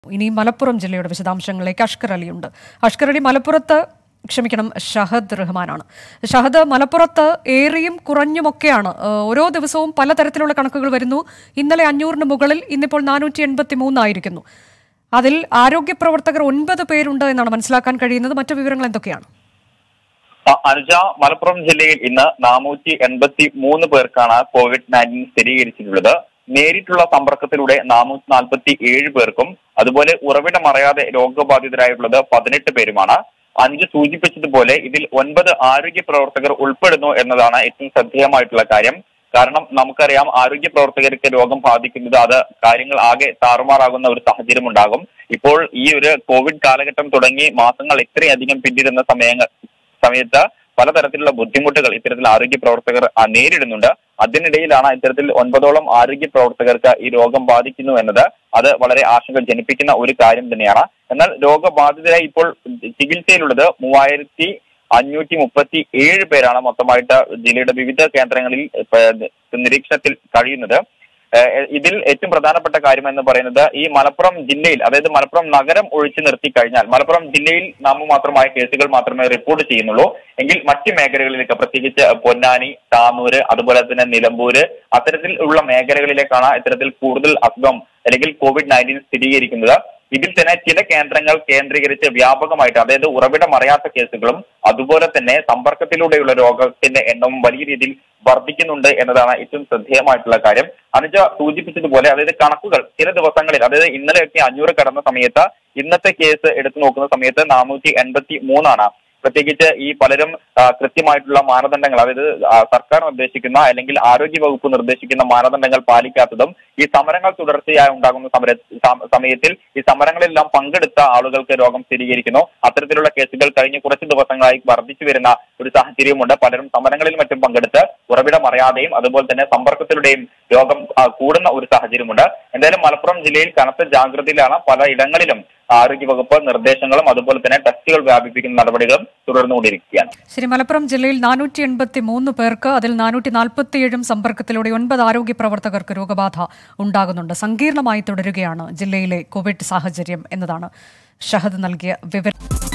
ഇനി മലപ്പുറം ജില്ലയുടെ വിശദാംശങ്ങളിലേക്ക് അഷ്കർ അലിയുണ്ട് അഷ്കർ അലി മലപ്പുറത്ത് ക്ഷമിക്കണം ഷഹദ് റഹ്മാനാണ് ഷഹദ് മലപ്പുറത്ത് ഏറിയും കുറഞ്ഞുമൊക്കെയാണ് ഏഹ് ഓരോ ദിവസവും പലതരത്തിലുള്ള കണക്കുകൾ വരുന്നു ഇന്നലെ അഞ്ഞൂറിന് മുകളിൽ ഇന്നിപ്പോൾ നാനൂറ്റി എൺപത്തി മൂന്നായിരിക്കുന്നു അതിൽ ആരോഗ്യ പ്രവർത്തകർ ഒൻപത് പേരുണ്ട് എന്നാണ് മനസ്സിലാക്കാൻ കഴിയുന്നത് മറ്റു വിവരങ്ങൾ എന്തൊക്കെയാണ് അ- അനുജ മലപ്പുറം ജില്ലയിൽ ഇന്ന് നാനൂറ്റി എൺപത്തി മൂന്ന് പേർക്കാണ് കോവിഡ് നയൻറ്റീൻ സ്ഥിരീകരിച്ചിട്ടുള്ളത് നേരിട്ടുള്ള സമ്പർക്കത്തിലൂടെ നാനൂറ്റി നാൽപ്പത്തി ഏഴ് പേർക്കും അതുപോലെ ഉറവിടം അറിയാതെ രോഗബാധിതരായിട്ടുള്ളത് പതിനെട്ട് പേരുമാണ് അഞ്ച് സൂചിപ്പിച്ചതുപോലെ ഇതിൽ ഒൻപത് ആരോഗ്യ പ്രവർത്തകർ ഉൾപ്പെടുന്നു എന്നതാണ് ഏറ്റവും ശ്രദ്ധേയമായിട്ടുള്ള കാര്യം കാരണം നമുക്കറിയാം ആരോഗ്യ പ്രവർത്തകർക്ക് രോഗം ബാധിക്കുന്നത് അത് കാര്യങ്ങൾ ആകെ താറുമാറാകുന്ന ഒരു സാഹചര്യം ഉണ്ടാകും ഇപ്പോൾ ഈ ഒരു കോവിഡ് കാലഘട്ടം തുടങ്ങി മാസങ്ങൾ ഇത്രയധികം പിന്നിടുന്ന സമയങ്ങൾ സമയത്ത് പലതരത്തിലുള്ള ബുദ്ധിമുട്ടുകൾ ഇത്തരത്തിൽ ആരോഗ്യ പ്രവർത്തകർ ആ, നേരിടുന്നുണ്ട് അതിനിടയിലാണ് ഇത്തരത്തിൽ ഒൻപതോളം ആരോഗ്യ പ്രവർത്തകർക്ക് ഈ രോഗം ബാധിക്കുന്നു എന്നത് അത് വളരെ ആശങ്ക ജനിപ്പിക്കുന്ന ഒരു കാര്യം തന്നെയാണ് എന്നാൽ രോഗബാധിതരായി ഇപ്പോൾ ചികിത്സയിലുള്ളത് മൂവായിരത്തി അഞ്ഞൂറ്റി മുപ്പത്തി ഏഴ് പേരാണ് മൊത്തമായിട്ട് ജില്ലയുടെ വിവിധ കേന്ദ്രങ്ങളിൽ ഇപ്പ- നിരീക്ഷണത്തിൽ കഴിയുന്നത് ഏഹ് ഇതിൽ ഏറ്റവും പ്രധാനപ്പെട്ട കാര്യം എന്ന് പറയുന്നത് ഈ മലപ്പുറം ജില്ലയിൽ അതായത് മലപ്പുറം നഗരം ഒഴിച്ചു നിർത്തി കഴിഞ്ഞാൽ മലപ്പുറം ജില്ലയിൽ നാമമാത്രമായ കേസുകൾ മാത്രമേ റിപ്പോർട്ട് ചെയ്യുന്നുള്ളൂ എങ്കിൽ മറ്റ് മേഖലകളിലേക്ക് പ്രത്യേകിച്ച് പൊന്നാനി താനൂര് അതുപോലെ തന്നെ നിലമ്പൂര് അത്തരത്തിൽ ഉള്ള മേഖലകളിലേക്കാണ് ഇത്തരത്തിൽ കൂടുതൽ അസുഖം അല്ലെങ്കിൽ കോവിഡ് നയൻറ്റീൻ സ്ഥിരീകരിക്കുന്നത് ഇതിൽ തന്നെ ചില കേന്ദ്രങ്ങൾ കേന്ദ്രീകരിച്ച് വ്യാപകമായിട്ട് അതായത് ഉറവിടം അറിയാത്ത കേസുകളും അതുപോലെ തന്നെ സമ്പർക്കത്തിലൂടെയുള്ള രോഗത്തിന്റെ എണ്ണവും വലിയ രീതിയിൽ വർദ്ധിക്കുന്നുണ്ട് എന്നതാണ് ഏറ്റവും ശ്രദ്ധേയമായിട്ടുള്ള കാര്യം അനുജ സൂചിപ്പിച്ചതുപോലെ അതായത് കണക്കുകൾ ചില ദിവസങ്ങളിൽ അതായത് ഇന്നലെയൊക്കെ അഞ്ഞൂറ് കടന്ന സമയത്ത് ഇന്നത്തെ കേസ് എടുത്തു നോക്കുന്ന സമയത്ത് നാനൂറ്റി എൺപത്തി മൂന്നാണ് പ്രത്യേകിച്ച് ഈ പലരും ആ, കൃത്യമായിട്ടുള്ള മാനദണ്ഡങ്ങൾ അതായത് ആ, സർക്കാർ നിർദ്ദേശിക്കുന്ന അല്ലെങ്കിൽ ആരോഗ്യ വകുപ്പ് നിർദ്ദേശിക്കുന്ന മാനദണ്ഡങ്ങൾ പാലിക്കാത്തതും ഈ സമരങ്ങൾ തുടർച്ചയായി ഉണ്ടാകുന്ന സമര സമ- സമയത്തിൽ ഈ സമരങ്ങളിലെല്ലാം പങ്കെടുത്ത ആളുകൾക്ക് രോഗം സ്ഥിരീകരിക്കുന്നു അത്തരത്തിലുള്ള കേസുകൾ കഴിഞ്ഞ കുറച്ച് ദിവസങ്ങളായി വർദ്ധിച്ചു വരുന്ന ഒരു സാഹചര്യമുണ്ട് പലരും സമരങ്ങളിൽ മറ്റും പങ്കെടുത്ത് ഉറവിടം അറിയാതെയും അതുപോലെ തന്നെ സമ്പർക്കത്തിലൂടെയും രോഗം ആ, കൂടുന്ന ഒരു സാഹചര്യമുണ്ട് എന്തായാലും മലപ്പുറം ജില്ലയിൽ കനത്ത ജാഗ്രതയിലാണ് പല ഇടങ്ങളിലും ആരോഗ്യവകുപ്പ് നിർദ്ദേശങ്ങളും അതുപോലെ തന്നെ ടെസ്റ്റുകൾ വ്യാപിപ്പിക്കുന്ന നടപടികളും തുടർന്നുകൊണ്ടിരിക്കുകയാണ് ശരി മലപ്പുറം ജില്ലയിൽ നാനൂറ്റി എൺപത്തി മൂന്ന് പേർക്ക് അതിൽ നാനൂറ്റി നാൽപ്പത്തിയേഴും സമ്പർക്കത്തിലൂടെ ഒൻപത് ആരോഗ്യ പ്രവർത്തകർക്ക് രോഗബാധ ഉണ്ടാകുന്നുണ്ട് സങ്കീർണമായി തുടരുകയാണ് ജില്ലയിലെ കോവിഡ് സാഹചര്യം എന്നതാണ് ഷഹദ് നൽകിയ വിവരം